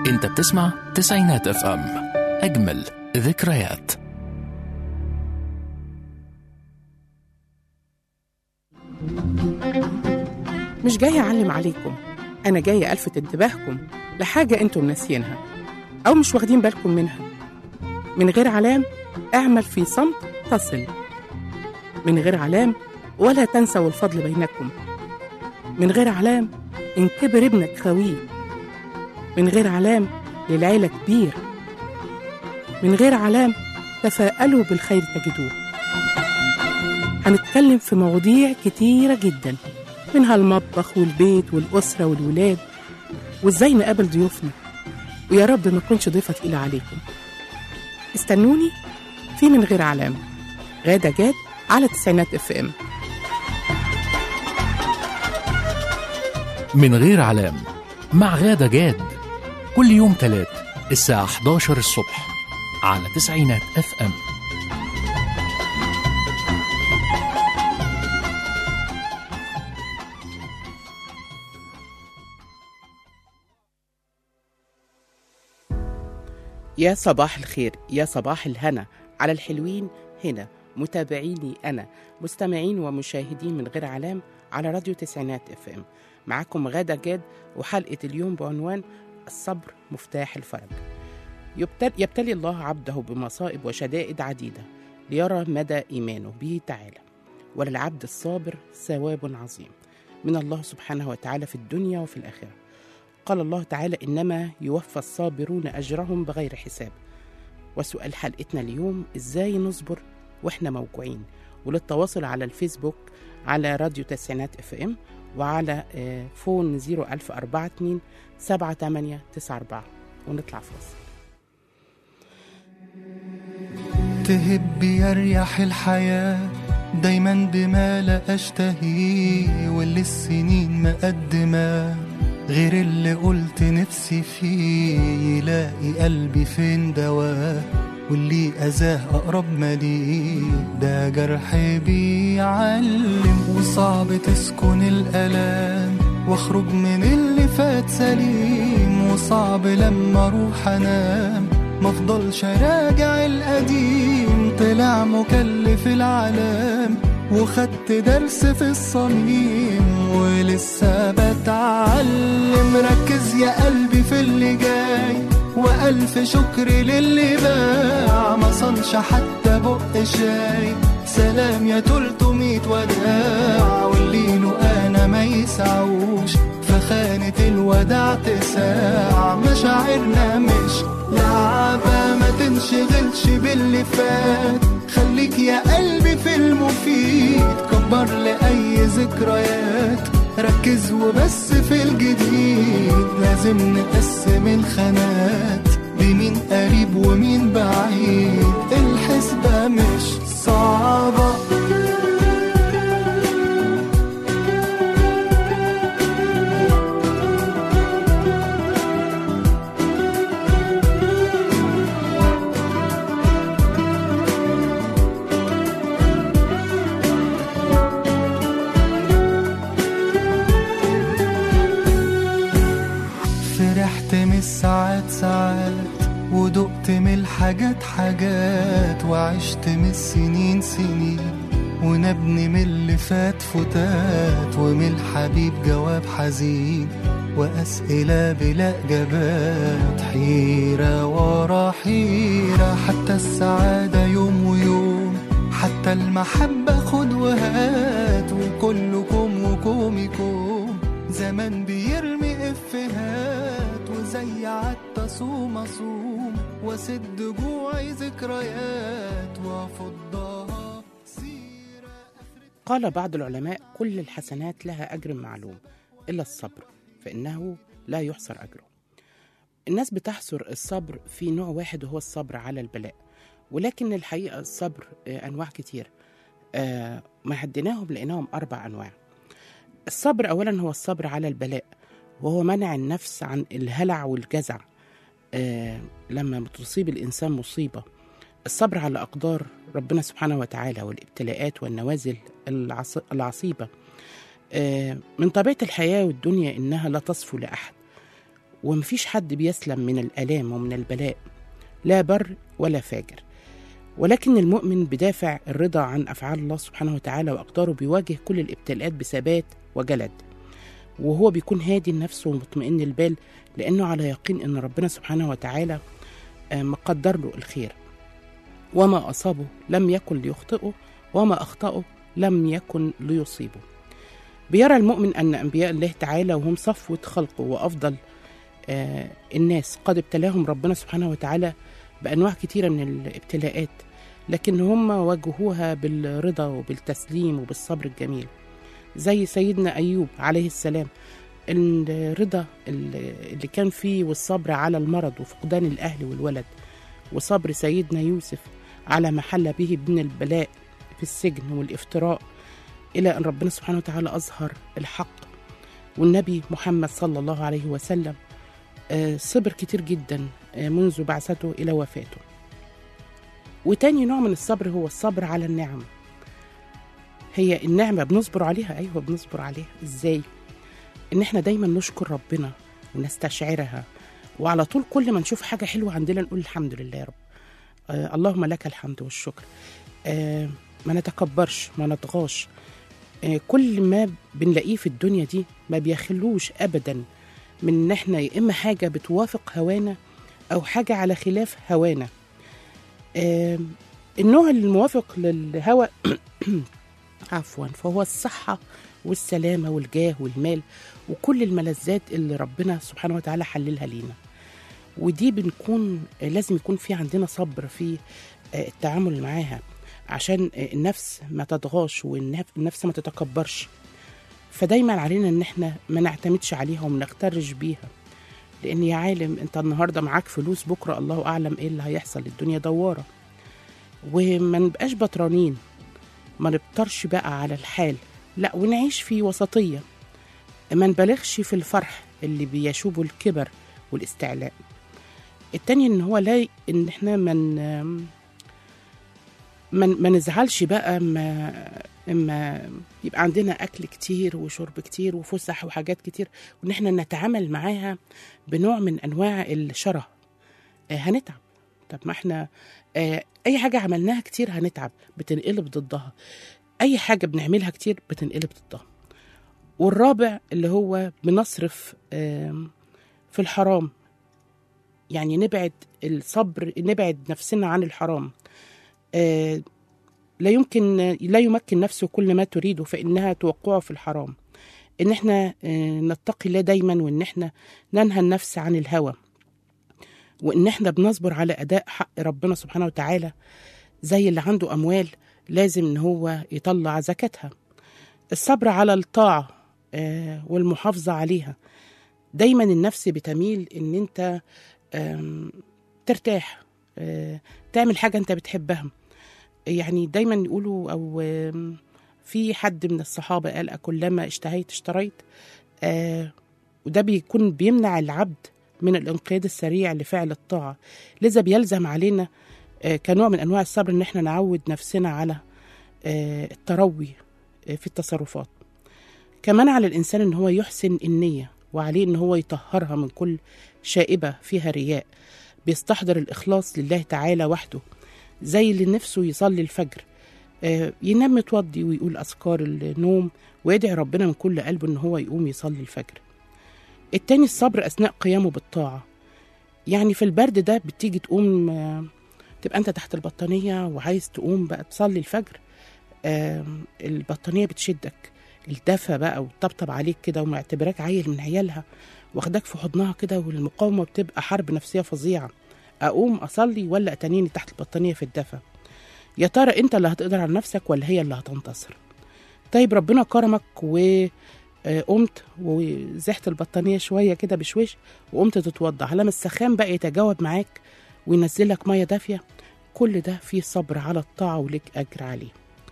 انت بتسمع تسعينات اف ام اجمل ذكريات مش جاية أعلم عليكم أنا جاية ألفت انتباهكم لحاجة أنتم ناسيينها أو مش واخدين بالكم منها من غير علام اعمل في صمت تصل من غير علام ولا تنسوا الفضل بينكم من غير علام إن كبر ابنك خويه من غير علام للعيلة كبير من غير علام تفاءلوا بالخير تجدوه هنتكلم في مواضيع كتيرة جدا منها المطبخ والبيت والأسرة والولاد وإزاي نقابل ضيوفنا ويا رب ما أكونش ضيفة تقيلة عليكم استنوني في من غير علام غادة جاد على تسعينات اف ام من غير علام مع غادة جاد كل يوم تلات الساعة 11 الصبح على تسعينات اف ام يا صباح الخير يا صباح الهنا على الحلوين هنا متابعيني أنا مستمعين ومشاهدين من غير علام على راديو تسعينات اف ام معاكم غادة جاد وحلقة اليوم بعنوان الصبر مفتاح الفرج يبتل يبتلي الله عبده بمصائب وشدائد عديدة ليرى مدى إيمانه به تعالى وللعبد الصابر ثواب عظيم من الله سبحانه وتعالى في الدنيا وفي الآخرة قال الله تعالى إنما يوفى الصابرون أجرهم بغير حساب وسؤال حلقتنا اليوم إزاي نصبر وإحنا موجوعين وللتواصل على الفيسبوك على راديو تسعينات اف ام وعلى آه، فون 01042 7894 ونطلع فاصل تهب يريح الحياة دايما بما لا أشتهيه واللي السنين مقدمة غير اللي قلت نفسي فيه يلاقي قلبي فين دواه واللي أذاه أقرب ما ليه ده جرح بيعلم وصعب تسكن الألام واخرج من اللي فات سليم وصعب لما اروح انام مفضلش راجع القديم طلع مكلف العالم وخدت درس في الصميم ولسه بتعلم ركز يا قلبي في اللي جاي وألف شكر للي باع ما صنش حتى بق شاي سلام يا تلتمية وداع واللي له أنا ما يسعوش فخانة الوداع تساع مشاعرنا مش لعبة ما تنشغلش باللي فات خليك يا قلبي في المفيد كبر لأي ذكريات ركز وبس في الجديد لازم نقسم الخانات بمين قريب ومين بعيد الحسبة مش صعبة فرحت من الساعات ساعات ودقت من الحاجات حاجات وعشت من السنين سنين ونبني من اللي فات فتات ومن الحبيب جواب حزين وأسئلة بلا إجابات حيرة ورا حيرة حتى السعادة يوم ويوم حتى المحبة خد وهات وكلكم وكومكم زمان بيرمي إفيهات وزي عدت صوم أصوم وسد جوعي ذكريات وأفضها سيرة قال بعض العلماء كل الحسنات لها أجر معلوم إلا الصبر فإنه لا يحصر أجره الناس بتحصر الصبر في نوع واحد وهو الصبر على البلاء ولكن الحقيقة الصبر آه، أنواع كتير آه، ما حديناهم لقيناهم أربع أنواع الصبر أولا هو الصبر على البلاء وهو منع النفس عن الهلع والجزع آه، لما بتصيب الإنسان مصيبة الصبر على أقدار ربنا سبحانه وتعالى والابتلاءات والنوازل العص- العصيبة آه، من طبيعة الحياة والدنيا إنها لا تصفو لأحد ومفيش حد بيسلم من الآلام ومن البلاء لا بر ولا فاجر ولكن المؤمن بدافع الرضا عن أفعال الله سبحانه وتعالى وأقداره بيواجه كل الابتلاءات بثبات وجلد وهو بيكون هادي النفس ومطمئن البال لأنه على يقين أن ربنا سبحانه وتعالى آه، مقدر له الخير وما أصابه لم يكن ليخطئه وما أخطأه لم يكن ليصيبه بيرى المؤمن أن أنبياء الله تعالى وهم صفوة خلقه وأفضل آه، الناس قد ابتلاهم ربنا سبحانه وتعالى بأنواع كتيرة من الابتلاءات لكن هم واجهوها بالرضا وبالتسليم وبالصبر الجميل زي سيدنا أيوب عليه السلام الرضا اللي كان فيه والصبر على المرض وفقدان الأهل والولد وصبر سيدنا يوسف على ما حل به من البلاء في السجن والافتراء إلى أن ربنا سبحانه وتعالى أظهر الحق والنبي محمد صلى الله عليه وسلم آه، صبر كتير جدا آه، منذ بعثته إلى وفاته وتاني نوع من الصبر هو الصبر على النعم هي النعمة بنصبر عليها أيوة بنصبر عليها إزاي إن إحنا دايما نشكر ربنا ونستشعرها وعلى طول كل ما نشوف حاجة حلوة عندنا نقول الحمد لله يا رب آه اللهم لك الحمد والشكر آه ما نتكبرش ما نطغاش آه كل ما بنلاقيه في الدنيا دي ما بيخلوش أبدا من إن إحنا يا إما حاجة بتوافق هوانا أو حاجة على خلاف هوانا آه النوع الموافق للهوى عفوا فهو الصحة والسلامة والجاه والمال وكل الملذات اللي ربنا سبحانه وتعالى حللها لينا ودي بنكون لازم يكون في عندنا صبر في التعامل معاها عشان النفس ما تطغاش والنفس ما تتكبرش فدايما علينا ان احنا ما نعتمدش عليها وما نغترش بيها لان يا عالم انت النهارده معاك فلوس بكره الله اعلم ايه اللي هيحصل الدنيا دواره وما نبقاش بطرانين ما نبطرش بقى على الحال لا ونعيش في وسطيه ما نبالغش في الفرح اللي بيشوبه الكبر والاستعلاء التاني ان هو لا ان احنا من ما ما نزعلش بقى ما اما يبقى عندنا اكل كتير وشرب كتير وفسح وحاجات كتير وان احنا نتعامل معاها بنوع من انواع الشره آه هنتعب طب ما احنا آه اي حاجه عملناها كتير هنتعب بتنقلب ضدها اي حاجه بنعملها كتير بتنقلب ضدها والرابع اللي هو بنصرف آه في الحرام يعني نبعد الصبر نبعد نفسنا عن الحرام آه لا يمكن لا يمكن نفسه كل ما تريده فإنها توقعه في الحرام إن إحنا آه نتقي الله دايما وإن إحنا ننهى النفس عن الهوى وإن إحنا بنصبر على أداء حق ربنا سبحانه وتعالى زي اللي عنده أموال لازم إن هو يطلع زكاتها الصبر على الطاعة آه والمحافظة عليها دايما النفس بتميل إن أنت ترتاح تعمل حاجة أنت بتحبها يعني دايما يقولوا أو في حد من الصحابة قال كلما اشتهيت اشتريت وده بيكون بيمنع العبد من الانقياد السريع لفعل الطاعة لذا بيلزم علينا كنوع من أنواع الصبر إن احنا نعود نفسنا على التروي في التصرفات كمان على الإنسان إن هو يحسن النية وعليه إن هو يطهرها من كل شائبة فيها رياء بيستحضر الإخلاص لله تعالى وحده زي اللي نفسه يصلي الفجر آه ينام متوضي ويقول أذكار النوم ويدعي ربنا من كل قلبه إن هو يقوم يصلي الفجر التاني الصبر أثناء قيامه بالطاعة يعني في البرد ده بتيجي تقوم آه تبقى أنت تحت البطانية وعايز تقوم بقى تصلي الفجر آه البطانية بتشدك الدفى بقى وتطبطب عليك كده ومعتبراك عيل من عيالها واخداك في حضنها كده والمقاومة بتبقى حرب نفسية فظيعة أقوم أصلي ولا أتنيني تحت البطانية في الدفا يا ترى أنت اللي هتقدر على نفسك ولا هي اللي هتنتصر طيب ربنا كرمك وقمت وزحت البطانية شوية كده بشويش وقمت تتوضى على ما السخان بقى يتجاوب معاك وينزلك مية دافية كل ده فيه صبر على الطاعة ولك أجر عليه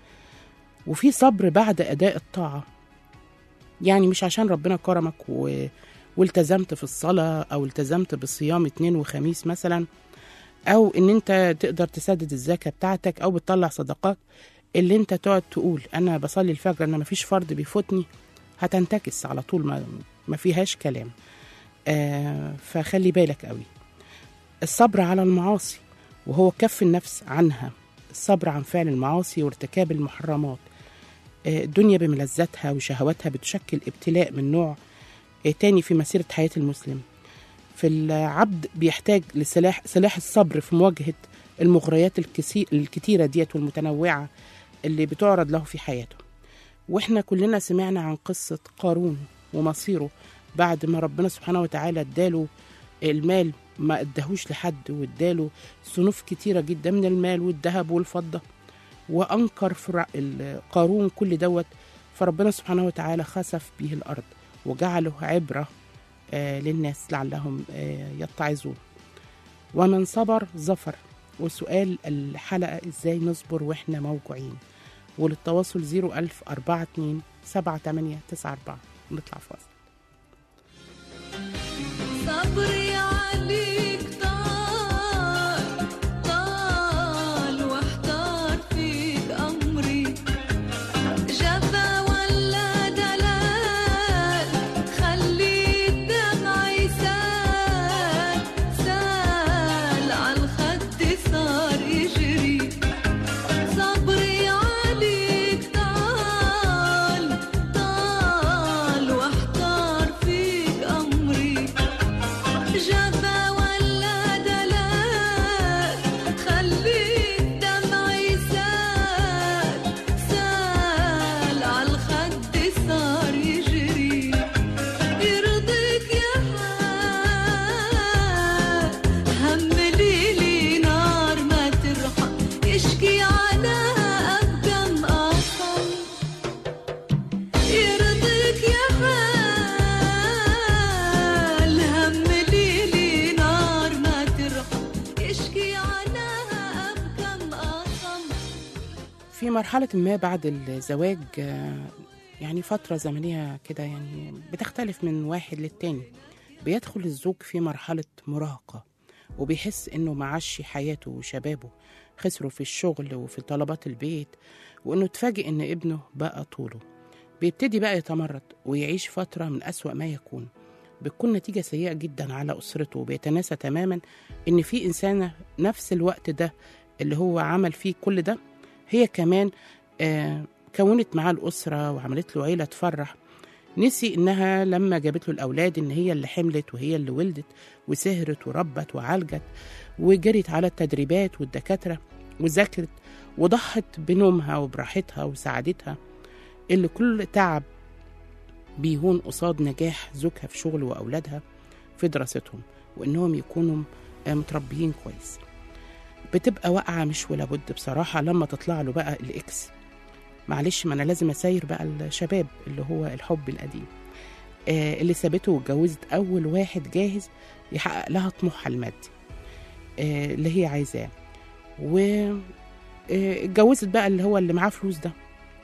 وفي صبر بعد أداء الطاعة يعني مش عشان ربنا كرمك و... والتزمت في الصلاة أو التزمت بصيام اتنين وخميس مثلا أو إن أنت تقدر تسدد الزكاة بتاعتك أو بتطلع صدقات اللي أنت تقعد تقول أنا بصلي الفجر أنا مفيش فرض بيفوتني هتنتكس على طول ما, ما فيهاش كلام آه فخلي بالك قوي الصبر على المعاصي وهو كف النفس عنها الصبر عن فعل المعاصي وارتكاب المحرمات آه، الدنيا بملذاتها وشهواتها بتشكل ابتلاء من نوع آه، تاني في مسيرة حياة المسلم فالعبد بيحتاج لسلاح سلاح الصبر في مواجهة المغريات الكسي- الكتيرة ديت والمتنوعة اللي بتعرض له في حياته واحنا كلنا سمعنا عن قصة قارون ومصيره بعد ما ربنا سبحانه وتعالى اداله المال ما اداهوش لحد واداله صنوف كتيرة جدا من المال والذهب والفضة وأنكر فرع ال- قارون كل دوت فربنا سبحانه وتعالى خسف به الأرض وجعله عبرة آه، للناس لعلهم آه، يتعظون ومن صبر ظفر وسؤال الحلقة ازاي نصبر واحنا موجوعين وللتواصل 01000 42 7894 نطلع فاصل صبري عليك طال طال واحتار فيك أمري جفا ولا دلال خلي الدمع يسال سال عالخد صار يجري صبري عليك طال طال واحتار فيك أمري جفا ولا دلال خلي الدمع يسال سال عالخد صار يجري يرضيك يا حال هملي لي نار ما ترحم يشكي عنها أبقى مقصر يرضيك يا حال هملي لي نار ما ترحم يشكي عنها أبقى مقصر في مرحلة ما بعد الزواج آه، يعني فترة زمنية كده يعني بتختلف من واحد للتاني بيدخل الزوج في مرحلة مراهقة وبيحس إنه معاش حياته وشبابه خسروا في الشغل وفي طلبات البيت وإنه اتفاجئ إن ابنه بقى طوله بيبتدي بقى يتمرد ويعيش فترة من أسوأ ما يكون بتكون نتيجة سيئة جدا على أسرته وبيتناسى تماما إن في إنسانة نفس الوقت ده اللي هو عمل فيه كل ده هي كمان آه كونت معاه الأسرة وعملت له عيلة تفرح نسي إنها لما جابت له الأولاد إن هي اللي حملت وهي اللي ولدت وسهرت وربت وعالجت وجرت على التدريبات والدكاترة وذاكرت وضحت بنومها وبراحتها وسعادتها اللي كل تعب بيهون قصاد نجاح زوجها في شغله وأولادها في دراستهم وإنهم يكونوا آه، متربيين كويس بتبقى واقعة مش ولا بد بصراحة لما تطلع له بقى الإكس معلش ما أنا لازم أساير بقى الشباب اللي هو الحب القديم آه اللي سابته واتجوزت أول واحد جاهز يحقق لها طموحها المادي آه اللي هي عايزاه و آه، اتجوزت بقى اللي هو اللي معاه فلوس ده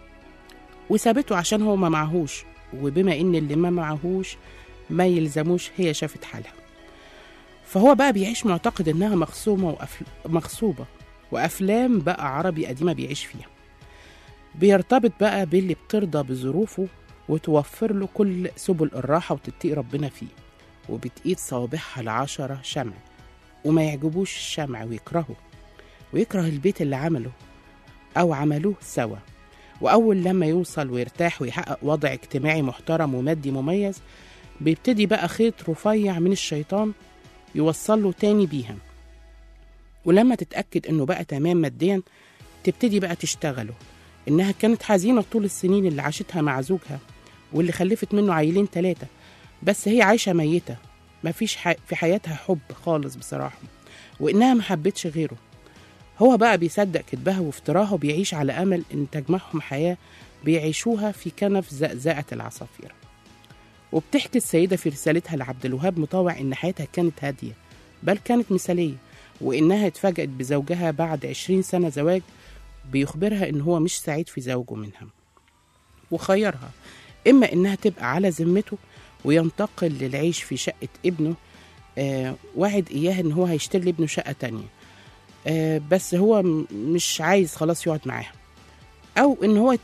وسابته عشان هو ما معهوش وبما ان اللي ما معهوش ما يلزموش هي شافت حالها فهو بقى بيعيش معتقد انها مخصومه وأفل... مغصوبه وافلام بقى عربي قديمه بيعيش فيها بيرتبط بقى باللي بترضى بظروفه وتوفر له كل سبل الراحه وتتقي ربنا فيه وبتقيد صوابعها العشرة شمع وما يعجبوش الشمع ويكرهه ويكره البيت اللي عمله أو عملوه سوا وأول لما يوصل ويرتاح ويحقق وضع اجتماعي محترم ومادي مميز بيبتدي بقى خيط رفيع من الشيطان يوصل له تاني بيها ولما تتأكد إنه بقى تمام ماديا تبتدي بقى تشتغله إنها كانت حزينة طول السنين اللي عاشتها مع زوجها واللي خلفت منه عيلين تلاتة بس هي عايشة ميتة مفيش ح... في حياتها حب خالص بصراحة وإنها محبتش غيره هو بقى بيصدق كذبها وافتراها وبيعيش على أمل إن تجمعهم حياة بيعيشوها في كنف زقزقة العصافير وبتحكي السيدة في رسالتها لعبد الوهاب مطاوع إن حياتها كانت هادية بل كانت مثالية وإنها اتفاجأت بزوجها بعد عشرين سنة زواج بيخبرها إن هو مش سعيد في زوجه منها وخيرها إما إنها تبقى على ذمته وينتقل للعيش في شقة ابنه آه وعد إياها إن هو هيشتري لابنه شقة تانية آه بس هو م- مش عايز خلاص يقعد معاها أو إن هو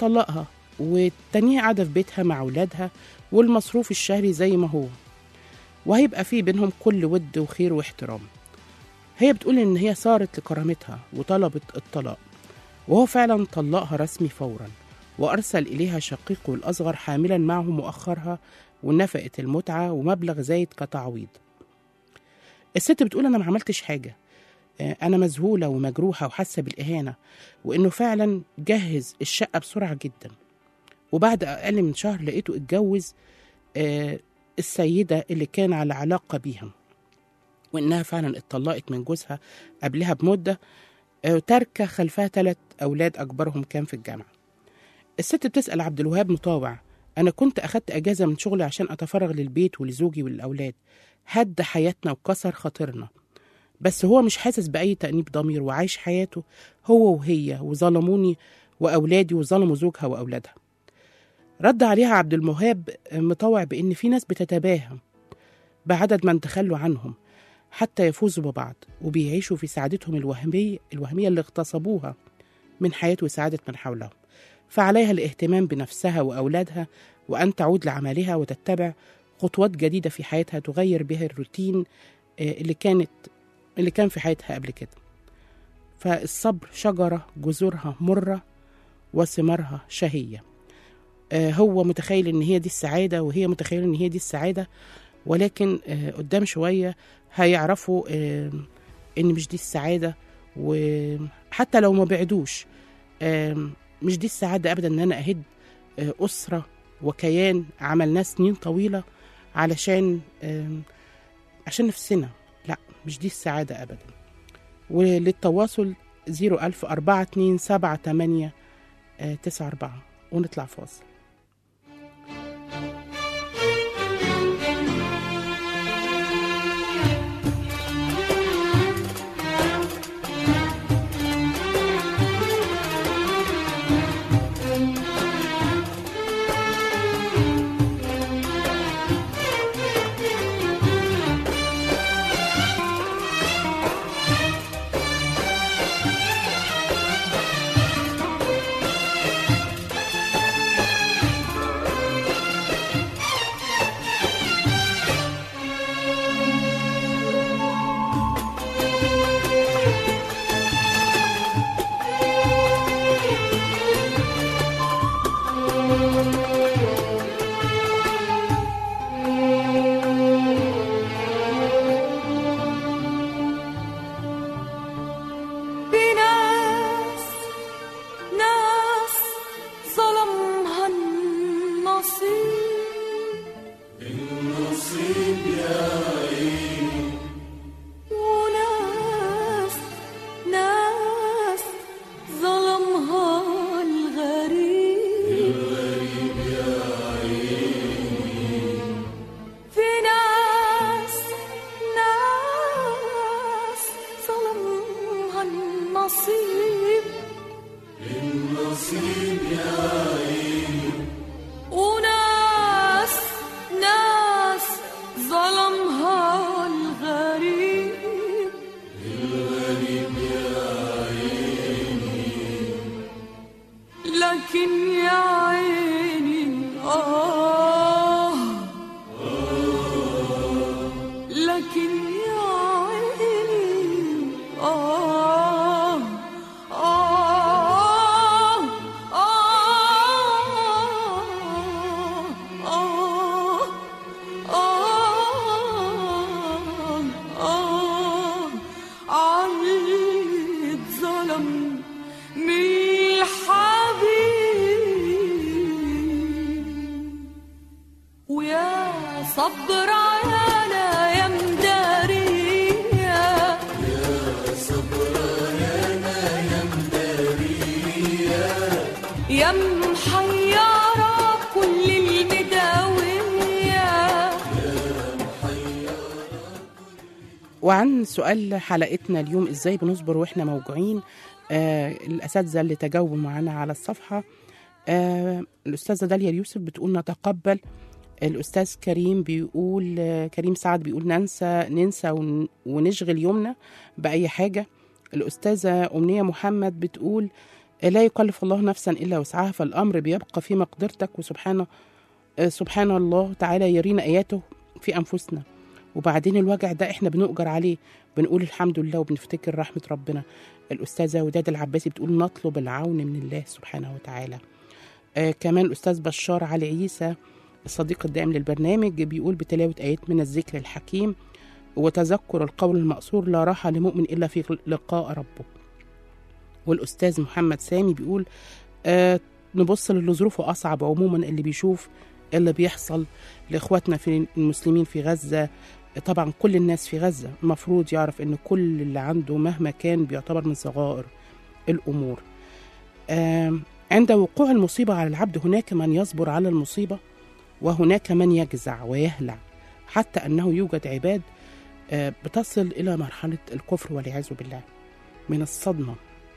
وهيبقى في بينهم كل ود وخير واحترام هي بتقول إن هي صارت لكرامتها وطلبت الطلاق وهو فعلا طلقها رسمي فورا وأرسل إليها شقيقه الأصغر حاملا معه مؤخرها ونفقة المتعة ومبلغ زايد كتعويض الست بتقول أنا ما عملتش حاجة آه، أنا مذهولة ومجروحة وحاسة بالإهانة وإنه فعلا جهز الشقة بسرعة جدا وبعد أقل من شهر لقيته اتجوز آه، السيدة اللي كان على علاقة بيها وإنها فعلا اتطلقت من جوزها قبلها بمدة آه، تاركة خلفها ثلاث أولاد أكبرهم كان في الجامعة الست بتسأل عبد الوهاب مطاوع أنا كنت أخدت أجازة من شغلي عشان أتفرغ للبيت ولزوجي وللأولاد هد حياتنا وكسر خاطرنا بس هو مش حاسس بأي تأنيب ضمير وعايش حياته هو وهي وظلموني وأولادي وظلموا زوجها وأولادها رد عليها عبد الموهاب مطوع بإن في ناس بتتباهى بعدد من تخلوا عنهم حتى يفوزوا ببعض وبيعيشوا في سعادتهم الوهمية الوهمية اللي اغتصبوها من حياة وسعادة من حولهم فعليها الاهتمام بنفسها وأولادها وأن تعود لعملها وتتبع خطوات جديدة في حياتها تغير بها الروتين آه، اللي كانت اللي كان في حياتها قبل كده فالصبر شجرة جذورها مرة وثمارها شهية آه، هو متخيل ان هي دي السعادة وهي متخيلة ان هي دي السعادة ولكن آه، قدام شوية هيعرفوا آه، ان مش دي السعادة وحتى لو ما بعدوش آه، مش دي السعادة ابدا ان انا اهد آه، اسرة وكيان عملناه سنين طويلة علشان آه، عشان نفسنا لا مش دي السعادة ابدا وللتواصل 01000 42 78 94 ونطلع فاصل في ناس ناس ظلمها النصيب وناس ناس ظلمها الغريب في ناس ناس ظلمها النصيب وناس ناس ظلمها الغريب لكن يا عيني آه لكن يا عيني آه آه آه آه آه علي اتظلم من الحبيب ويا صبر عيانا يا مدارية يا محيرة كل المداوية وعن سؤال حلقتنا اليوم ازاي بنصبر واحنا موجوعين آه الاساتذه اللي تجاوبوا معانا على الصفحه آه الاستاذه داليا اليوسف بتقول نتقبل الاستاذ كريم بيقول آه كريم سعد بيقول ننسى ننسى ون- ونشغل يومنا باي حاجه الاستاذه امنيه محمد بتقول آه، لا يكلف الله نفسا الا وسعها فالامر بيبقى في مقدرتك وسبحان آه، سبحان الله تعالى يرينا اياته في انفسنا وبعدين الوجع ده احنا بنؤجر عليه بنقول الحمد لله وبنفتكر رحمة ربنا الأستاذة وداد العباسي بتقول نطلب العون من الله سبحانه وتعالى آه كمان الأستاذ بشار علي عيسى الصديق الدائم للبرنامج بيقول بتلاوة آيات من الذكر الحكيم وتذكر القول المأثور لا راحة لمؤمن إلا في لقاء ربه والأستاذ محمد سامي بيقول آه نبص للي ظروفه أصعب عموما اللي بيشوف اللي بيحصل لإخواتنا في المسلمين في غزة طبعا كل الناس في غزة المفروض يعرف إن كل اللي عنده مهما كان بيعتبر من صغائر الأمور آه عند وقوع المصيبة على العبد هناك من يصبر على المصيبة وهناك من يجزع ويهلع حتى أنه يوجد عباد آه، بتصل إلى مرحلة الكفر والعياذ بالله من الصدمة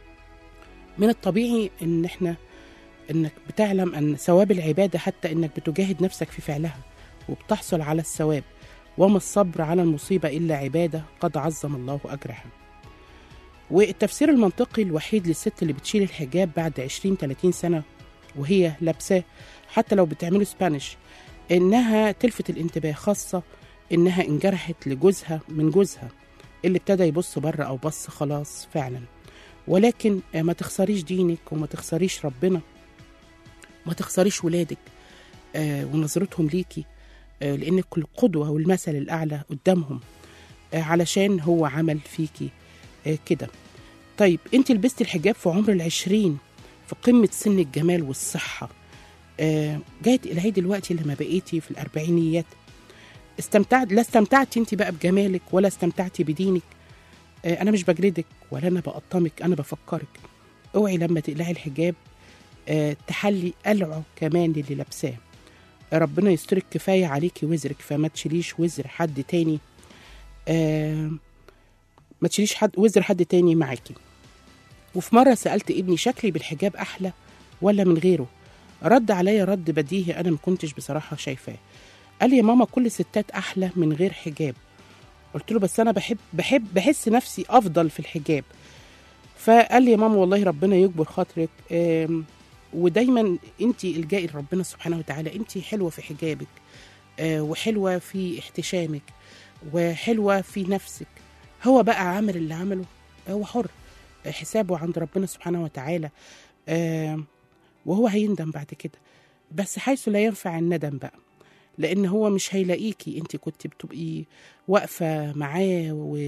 من الطبيعي إن إحنا إنك بتعلم أن ثواب العبادة حتى إنك بتجاهد نفسك في فعلها وبتحصل على الثواب وما الصبر على المصيبة إلا عبادة قد عظم الله أجرها والتفسير المنطقي الوحيد للست اللي بتشيل الحجاب بعد 20 30 سنة وهي لابساه حتى لو بتعمله سبانيش إنها تلفت الانتباه خاصة إنها انجرحت لجوزها من جوزها اللي ابتدى يبص بره أو بص خلاص فعلا ولكن آه، ما تخسريش دينك وما تخسريش ربنا ما تخسريش ولادك آه، ونظرتهم ليكي آه، لأنك القدوة والمثل الأعلى قدامهم آه، علشان هو عمل فيكي آه، كده طيب انت لبست الحجاب في عمر العشرين في قمة سن الجمال والصحة آه، جاية الهي دلوقتي لما بقيتي في الأربعينيات استمتعت لا استمتعتي انت بقى بجمالك ولا استمتعتي بدينك آه، انا مش بجلدك ولا انا بقطمك انا بفكرك اوعي لما تقلعي الحجاب آه، تحلي قلعه كمان للي لابساه ربنا يسترك كفايه عليكي وزرك فما تشيليش وزر حد تاني آه، ما تشيليش حد وزر حد تاني معاكي وفي مرة سألت ابني شكلي بالحجاب أحلى ولا من غيره رد عليا رد بديهي أنا ما كنتش بصراحة شايفاه قال لي يا ماما كل الستات أحلى من غير حجاب قلت له بس أنا بحب بحب بحس نفسي أفضل في الحجاب فقال لي يا ماما والله ربنا يكبر خاطرك آم، ودايما انت الجائي لربنا سبحانه وتعالى انت حلوه في حجابك آه، وحلوه في احتشامك وحلوه في نفسك هو بقى عمل اللي عمله هو حر حسابه عند ربنا سبحانه وتعالى آه، وهو هيندم بعد كده بس حيث لا ينفع الندم بقى لان هو مش هيلاقيكي انت كنت بتبقي واقفه معاه و...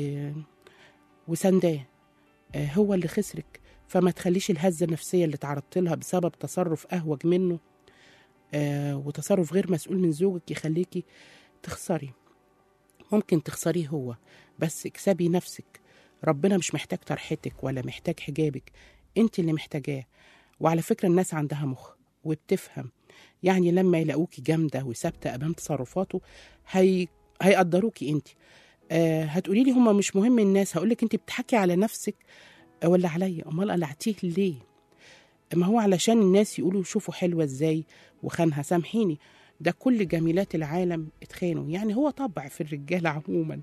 وسنداه آه، هو اللي خسرك فما تخليش الهزه النفسيه اللي تعرضت لها بسبب تصرف اهوج منه آه، وتصرف غير مسؤول من زوجك يخليكي تخسري ممكن تخسريه هو بس اكسبي نفسك ربنا مش محتاج طرحتك ولا محتاج حجابك انت اللي محتاجاه وعلى فكرة الناس عندها مخ وبتفهم يعني لما يلاقوكي جامدة وثابتة أمام تصرفاته هي... هيقدروكي انت آه هتقولي لي هما مش مهم الناس هقولك انت بتحكي على نفسك ولا عليا امال قلعتيه ليه ما هو علشان الناس يقولوا شوفوا حلوة ازاي وخانها سامحيني ده كل جميلات العالم اتخانوا يعني هو طبع في الرجالة عموما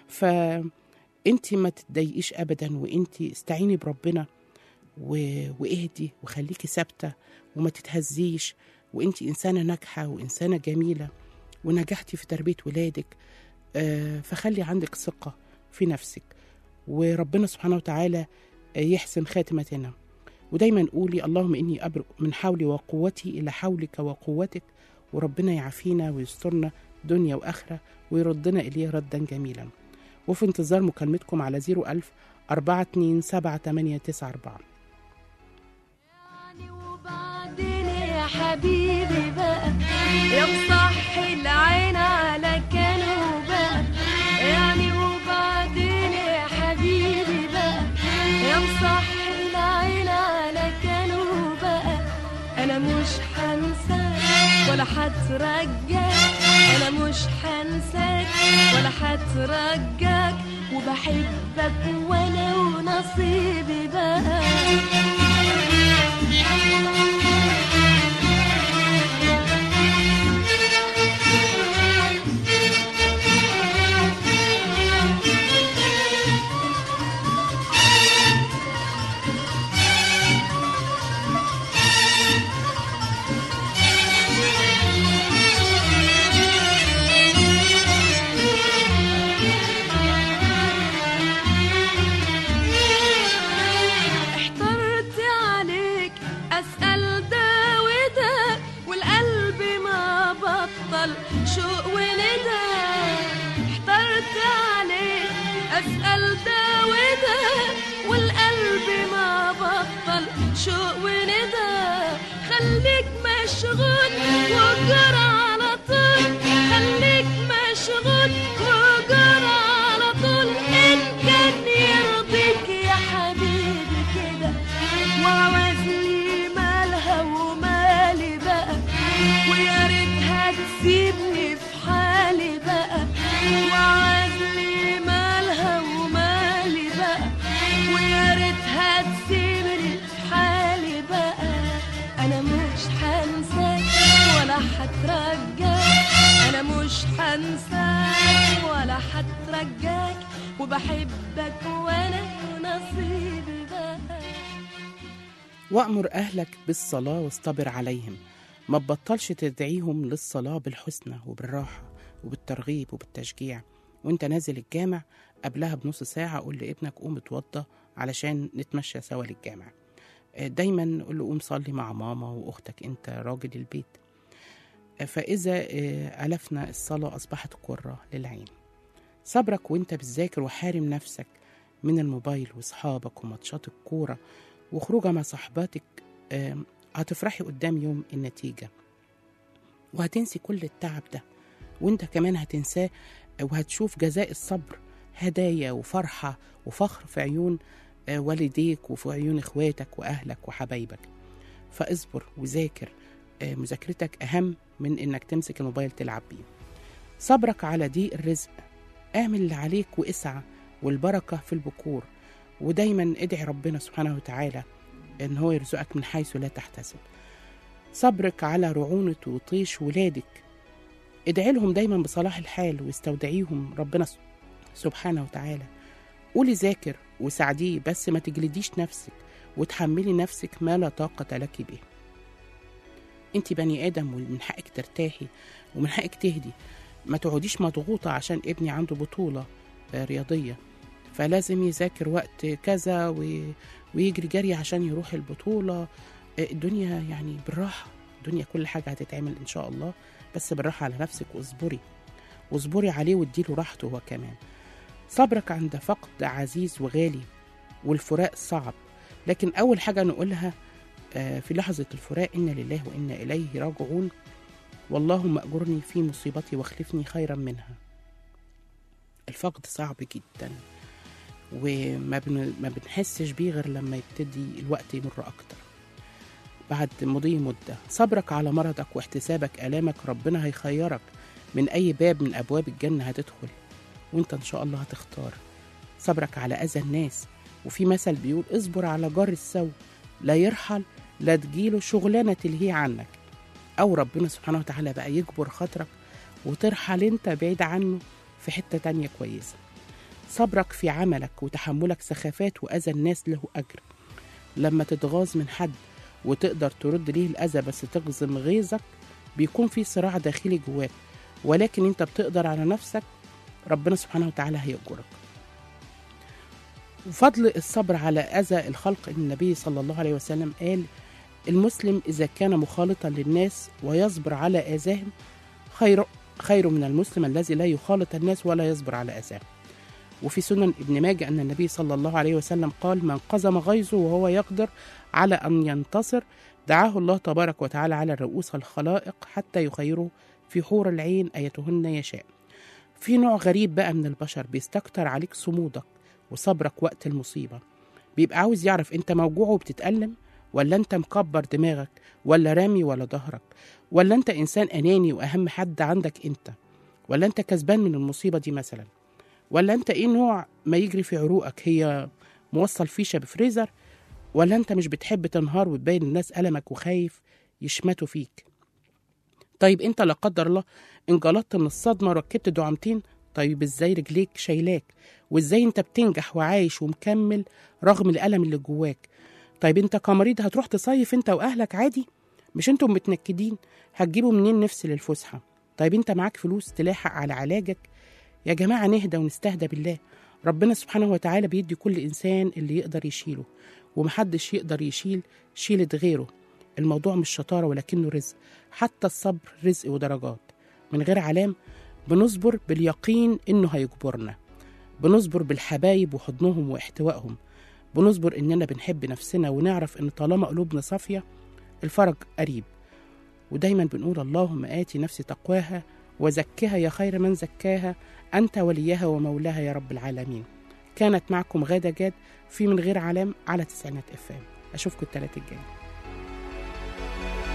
فانت ما تتضايقيش ابدا وانت استعيني بربنا و... واهدي وخليكي ثابتة وما تتهزيش وانت إنسانة ناجحة وإنسانة جميلة ونجحتي في تربية ولادك آه، فخلي عندك ثقة في نفسك وربنا سبحانه وتعالى آه، يحسن خاتمتنا ودايما قولي اللهم إني أبرئ من حولي وقوتي إلى حولك وقوتك وربنا يعافينا ويسترنا دنيا وآخرة ويردنا إليه ردا جميلا وفي انتظار مكالمتكم على 01000 427 يعني وبعدين يا حبيبي بقى يا مصحي العين على كانوا بقى يعني وبعدين يا حبيبي بقى يا مصحي العين على كانوا بقى انا مش هنساك ولا هترجاك انا مش هنساك ولا هترجاك وبحبك وانا ونصيبي بقى شوق وندى احترت عليك اسال ده وده والقلب ما بطل شوق وندى خليك مشغول وجرى على طول خليك مشغول وجرى على طول ان كان يرضيك يا حبيبي كده وعوزني مالها ومالي بقى ويا ريتها تسيبني في حالي بقى وعوزني مالها ومالي بقى ويا ريتها تسيبني في حالي بقى انا مش هنساك ولا هترجاك انا مش هنساك ولا هترجاك وبحبك وانا نصيبي بقى وأمر أهلك بالصلاة واصطبر عليهم ما تبطلش تدعيهم للصلاة بالحسنى وبالراحة وبالترغيب وبالتشجيع وانت نازل الجامع قبلها بنص ساعة قول لابنك قوم اتوضى علشان نتمشى سوا للجامع آه، دايما قول له قوم صلي مع ماما واختك انت راجل البيت آه، فإذا آه، ألفنا الصلاة أصبحت قرة للعين صبرك وانت بتذاكر وحارم نفسك من الموبايل واصحابك وماتشات الكورة وخروجة مع صحباتك آم، هتفرحي قدام يوم النتيجة وهتنسي كل التعب ده وانت كمان هتنساه وهتشوف جزاء الصبر هدايا وفرحة وفخر في عيون آه، والديك وفي عيون اخواتك واهلك وحبايبك فاصبر وذاكر آه، مذاكرتك اهم من انك تمسك الموبايل تلعب بيه صبرك على ضيق الرزق اعمل اللي عليك واسعى والبركة في البكور ودايما ادعي ربنا سبحانه وتعالى ان هو يرزقك من حيث لا تحتسب صبرك على رعونة وطيش ولادك ادعي لهم دايما بصلاح الحال واستودعيهم ربنا س- سبحانه وتعالى قولي ذاكر وساعديه بس ما تجلديش نفسك وتحملي نفسك ما لا طاقة لك به انت بني ادم ومن حقك ترتاحي ومن حقك تهدي ما تقعديش مضغوطة عشان ابني عنده بطولة آه، رياضية فلازم يذاكر وقت كذا و... ويجري جري عشان يروح البطولة آه، الدنيا يعني بالراحة الدنيا كل حاجة هتتعمل إن شاء الله بس بالراحة على نفسك واصبري واصبري عليه واديله راحته هو كمان صبرك عند فقد عزيز وغالي والفراق صعب لكن أول حاجة نقولها آه، في لحظة الفراق إنا لله وإنا إليه راجعون واللهم أجرني في مصيبتي واخلفني خيرا منها الفقد صعب جدا وما بن... ما بنحسش بيه غير لما يبتدي الوقت يمر أكتر بعد مضي مدة صبرك على مرضك واحتسابك آلامك ربنا هيخيرك من أي باب من أبواب الجنة هتدخل وانت إن شاء الله هتختار صبرك على أذى الناس وفي مثل بيقول اصبر على جار السوء لا يرحل لا تجيله شغلانة تلهيه عنك أو ربنا سبحانه وتعالى بقى يجبر خاطرك وترحل انت بعيد عنه في حتة تانية كويسة صبرك في عملك وتحملك سخافات وأذى الناس له أجر لما تتغاظ من حد وتقدر ترد ليه الأذى بس تغزم غيظك بيكون في صراع داخلي جواك ولكن انت بتقدر على نفسك ربنا سبحانه وتعالى هيأجرك وفضل الصبر على أذى الخلق إن النبي صلى الله عليه وسلم قال المسلم إذا كان مخالطا للناس ويصبر على آذاهم خير خير من المسلم الذي لا يخالط الناس ولا يصبر على آذاهم وفي سنن ابن ماجه أن النبي صلى الله عليه وسلم قال من قزم غيظه وهو يقدر على أن ينتصر دعاه الله تبارك وتعالى على رؤوس الخلائق حتى يخيره في حور العين أيتهن يشاء في نوع غريب بقى من البشر بيستكتر عليك صمودك وصبرك وقت المصيبة بيبقى عاوز يعرف انت موجوع وبتتألم ولا انت مكبر دماغك ولا رامي ولا ظهرك ولا انت انسان اناني واهم حد عندك انت ولا انت كسبان من المصيبة دي مثلا ولا انت ايه نوع ما يجري في عروقك هي موصل فيشة بفريزر ولا انت مش بتحب تنهار وتبين الناس ألمك وخايف يشمتوا فيك طيب انت لا قدر الله انجلطت من الصدمة وركبت دعامتين طيب ازاي رجليك شايلاك وازاي انت بتنجح وعايش ومكمل رغم الألم اللي جواك طيب انت كمريض هتروح تصيف انت واهلك عادي مش انتم متنكدين هتجيبوا منين نفس للفسحة طيب انت معاك فلوس تلاحق على علاجك يا جماعة نهدى ونستهدى بالله ربنا سبحانه وتعالى بيدي كل إنسان اللي يقدر يشيله ومحدش يقدر يشيل شيلة غيره الموضوع مش شطارة ولكنه رزق حتى الصبر رزق ودرجات من غير علام بنصبر باليقين إنه هيجبرنا بنصبر بالحبايب وحضنهم واحتوائهم بنصبر إننا بنحب نفسنا ونعرف إن طالما قلوبنا صافية الفرج قريب ودايما بنقول اللهم آتي نفسي تقواها وزكها يا خير من زكاها أنت وليها ومولاها يا رب العالمين كانت معكم غادة جاد في من غير علام على تسعينات اف ام أشوفكم التلاتة الجاي